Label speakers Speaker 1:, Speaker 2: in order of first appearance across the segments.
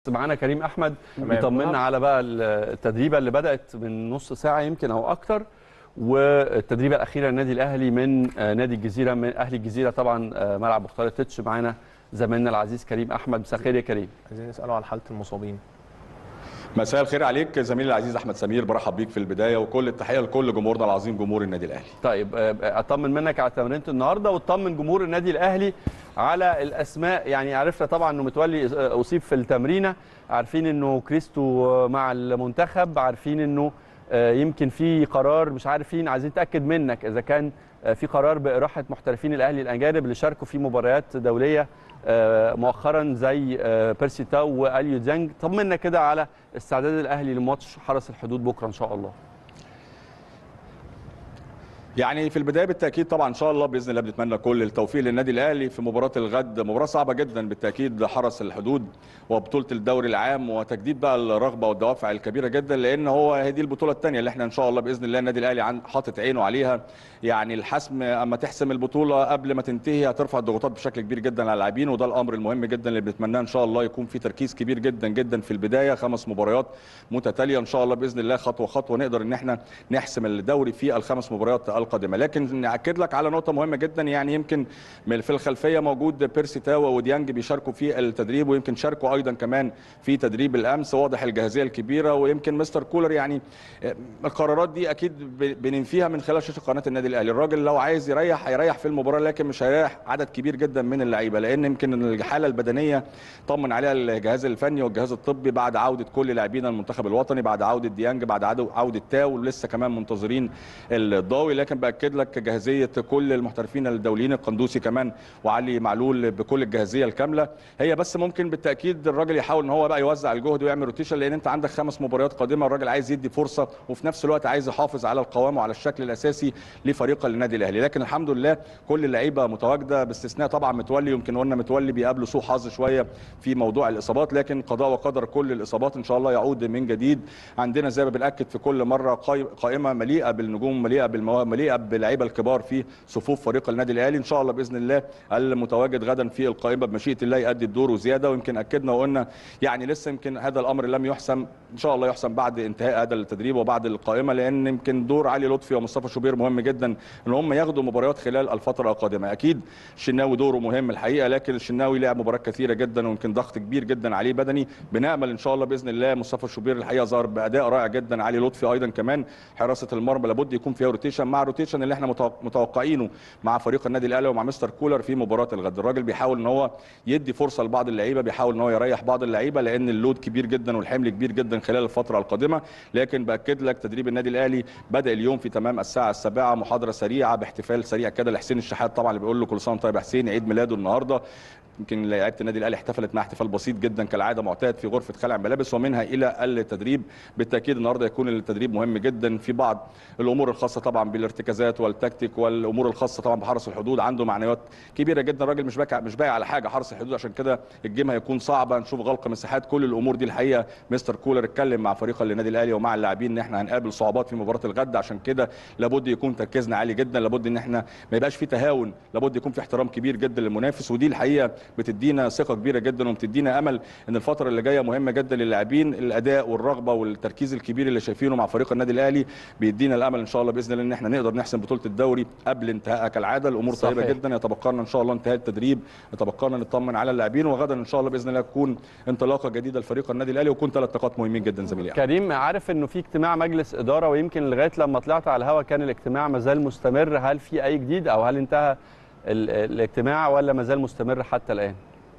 Speaker 1: معانا كريم احمد
Speaker 2: تمام.
Speaker 1: يطمنا على بقى التدريبه اللي بدات من نص ساعه يمكن او اكتر والتدريبه الاخيره للنادي الاهلي من آه، نادي الجزيره من اهلي الجزيره طبعا آه، ملعب مختار التتش معانا زميلنا العزيز كريم احمد مساء الخير يا كريم
Speaker 2: عايزين نساله على حاله المصابين
Speaker 3: مساء الخير عليك زميلي العزيز احمد سمير برحب بيك في البدايه وكل التحيه لكل جمهورنا العظيم جمهور النادي الاهلي
Speaker 1: طيب آه، اطمن منك على تمرينه النهارده واطمن جمهور النادي الاهلي على الاسماء يعني عرفنا طبعا انه متولي آه، اصيب في التمرينه عارفين انه كريستو آه، مع المنتخب عارفين انه آه، يمكن في قرار مش عارفين عايزين نتاكد منك اذا كان آه، في قرار باراحه محترفين الاهلي الاجانب اللي شاركوا في مباريات دوليه آه، مؤخرا زي آه، بيرسي تاو واليو ديانج طمنا كده على استعداد الاهلي لماتش حرس الحدود بكره ان شاء الله
Speaker 3: يعني في البدايه بالتاكيد طبعا ان شاء الله باذن الله بنتمنى كل التوفيق للنادي الاهلي في مباراه الغد مباراه صعبه جدا بالتاكيد حرس الحدود وبطوله الدوري العام وتجديد بقى الرغبه والدوافع الكبيره جدا لان هو هي دي البطوله الثانيه اللي احنا ان شاء الله باذن الله النادي الاهلي عن- حاطط عينه عليها يعني الحسم اما تحسم البطوله قبل ما تنتهي هترفع الضغوطات بشكل كبير جدا على اللاعبين وده الامر المهم جدا اللي بنتمناه ان شاء الله يكون في تركيز كبير جدا جدا في البدايه خمس مباريات متتاليه ان شاء الله باذن الله خطوه خطوه نقدر ان احنا نحسم الدوري في الخمس مباريات القادمه لكن ناكد لك على نقطه مهمه جدا يعني يمكن من- في الخلفيه موجود بيرسي تاو وديانج بيشاركوا في التدريب ويمكن شاركوا ايضا كمان في تدريب الامس واضح الجاهزيه الكبيره ويمكن مستر كولر يعني آه، القرارات دي اكيد ب- بننفيها من خلال شاشه قناه النادي الاهلي الراجل لو عايز يريح هيريح في المباراه لكن مش هيريح عدد كبير جدا من اللعيبه لان يمكن الحاله البدنيه طمن عليها الجهاز الفني والجهاز الطبي بعد عوده كل لاعبين المنتخب الوطني بعد عوده ديانج بعد عدو- عوده تاو ولسه كمان منتظرين الضاوي لكن باكد لك جاهزيه كل المحترفين الدوليين القندوسي كمان وعلي معلول بكل الجاهزيه الكامله هي بس ممكن بالتاكيد الراجل يحاول ان هو بقى يوزع الجهد ويعمل روتيشن لان انت عندك خمس مباريات قادمه الراجل عايز يدي فرصه وفي نفس الوقت عايز يحافظ على القوام وعلى الشكل الاساسي لفريق النادي الاهلي لكن الحمد لله كل اللعيبه متواجده باستثناء طبعا متولي يمكن قلنا متولي بيقابله سوء حظ شويه في موضوع الاصابات لكن قضاء وقدر كل الاصابات ان شاء الله يعود من جديد عندنا زي ما بناكد في كل مره قاي- قائمه مليئه بالنجوم مليئه بالمواهب مليئه باللعيبه الكبار في صفوف فريق النادي الاهلي ان شاء الله باذن الله المتواجد غدا في القائمه بمشيئه الله يؤدي الدور وزياده ويمكن اكدنا وقلنا يعني لسه يمكن هذا الامر لم يحسم ان شاء الله يحسم بعد انتهاء هذا التدريب وبعد القائمه لان يمكن دور علي لطفي ومصطفى شوبير مهم جدا ان هم ياخدوا مباريات خلال الفتره القادمه اكيد الشناوي دوره مهم الحقيقه لكن الشناوي لعب مباريات كثيره جدا ويمكن ضغط كبير جدا عليه بدني بنامل ان شاء الله باذن الله مصطفى شوبير الحقيقه ظهر باداء رائع جدا علي لطفي ايضا كمان حراسه المرمى لابد يكون فيها روتيشن مع روتيشن اللي احنا متوق- متوقعينه مع فريق النادي الاهلي ومع مستر كولر في مباراه الغد الراجل بيحاول ان هو يدي فرصه لبعض اللعيبه بيحاول ان هو يريح بعض اللعيبه لان اللود كبير جدا والحمل كبير جدا خلال الفتره القادمه لكن باكد لك تدريب النادي الاهلي بدا اليوم في تمام الساعه السابعه محاضره سريعه باحتفال سريع كده لحسين الشحات طبعا اللي بيقول له كل سنه وأنت طيب يا حسين عيد ميلاده النهارده يمكن لعيبه النادي الاهلي احتفلت مع احتفال بسيط جدا كالعاده معتاد في غرفه خلع الملابس ومنها الى التدريب بالتاكيد النهارده يكون التدريب مهم جدا في بعض الامور الخاصه طبعا بالارتكازات والتكتيك والامور الخاصه طبعا بحرس الحدود عنده معنويات كبيره جدا الراجل مش باكع مش بايع على حاجه حرس الحدود عشان كده الجيم هيكون صعبه نشوف غلق مساحات كل الامور دي الحقيقه مستر كولر اتكلم مع فريق النادي الاهلي ومع اللاعبين ان احنا هنقابل صعوبات في مباراه الغد عشان كده لابد يكون تركيزنا عالي جدا لابد ان احنا ما يبقاش في تهاون لابد يكون في احترام كبير جدا للمنافس ودي الحقيقه بتدينا ثقه كبيره جدا وبتدينا امل ان الفتره اللي جايه مهمه جدا للاعبين الاداء والرغبه والتركيز الكبير اللي شايفينه مع فريق النادي الاهلي بيدينا الامل ان شاء الله باذن الله ان احنا نقدر نحسم بطوله الدوري قبل انتهائها كالعاده الامور
Speaker 1: صحيح.
Speaker 3: طيبه جدا يتبقى لنا ان شاء الله انتهاء التدريب يتبقى لنا نطمن على اللاعبين وغدا ان شاء الله باذن الله تكون انطلاقه جديده لفريق النادي الاهلي ويكون ثلاث نقاط مهمين جدا زميلي
Speaker 1: كريم عارف انه في اجتماع مجلس اداره ويمكن لغايه لما طلعت على الهواء كان الاجتماع مازال مستمر هل في اي جديد او هل انتهى ال- الاجتماع ولا مازال مستمر حتى الان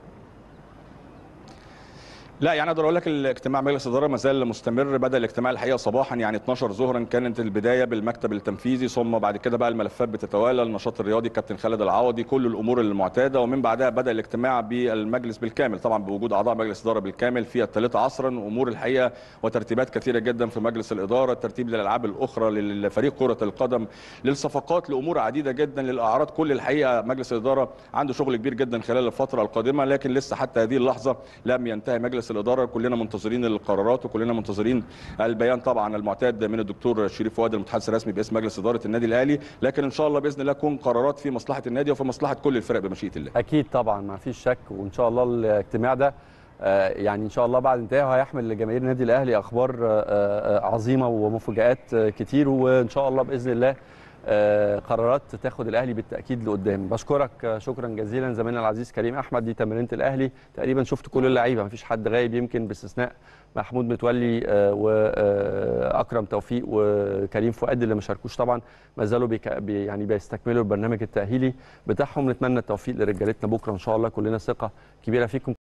Speaker 3: لا يعني اقدر اقول لك الاجتماع مجلس الاداره ما زال مستمر بدا الاجتماع الحقيقه صباحا يعني 12 ظهرا كانت البدايه بالمكتب التنفيذي ثم بعد كده بقى الملفات بتتوالى النشاط الرياضي كابتن خالد العوضي كل الامور المعتاده ومن بعدها بدا الاجتماع بالمجلس بالكامل طبعا بوجود اعضاء مجلس الاداره بالكامل في الثالثه عصرا امور الحقيقه وترتيبات كثيره جدا في مجلس الاداره الترتيب للالعاب الاخرى للفريق كره القدم للصفقات لامور عديده جدا للاعراض كل الحقيقه مجلس الاداره عنده شغل كبير جدا خلال الفتره القادمه لكن لسه حتى هذه اللحظه لم ينتهي مجلس الاداره كلنا منتظرين القرارات وكلنا منتظرين البيان طبعا المعتاد من الدكتور شريف فؤاد المتحدث الرسمي باسم مجلس اداره النادي الاهلي لكن ان شاء الله باذن الله تكون قرارات في مصلحه النادي وفي مصلحه كل الفرق بمشيئه الله
Speaker 1: اكيد طبعا ما فيش شك وان شاء الله الاجتماع ده آه، يعني ان شاء الله بعد انتهائه هيحمل لجماهير النادي الاهلي اخبار آه، آه، عظيمه ومفاجات آه، كتير وان شاء الله باذن الله آه، قرارات تاخد الاهلي بالتاكيد لقدام بشكرك آه، شكرا جزيلا زميلنا العزيز كريم احمد دي تمرينه الاهلي تقريبا شفت كل اللعيبه مفيش حد غايب يمكن باستثناء محمود متولي آه، واكرم توفيق وكريم فؤاد اللي ما شاركوش طبعا ما زالوا بيك بي يعني بيستكملوا البرنامج التاهيلي بتاعهم نتمنى التوفيق لرجالتنا بكره ان شاء الله كلنا ثقه كبيره فيكم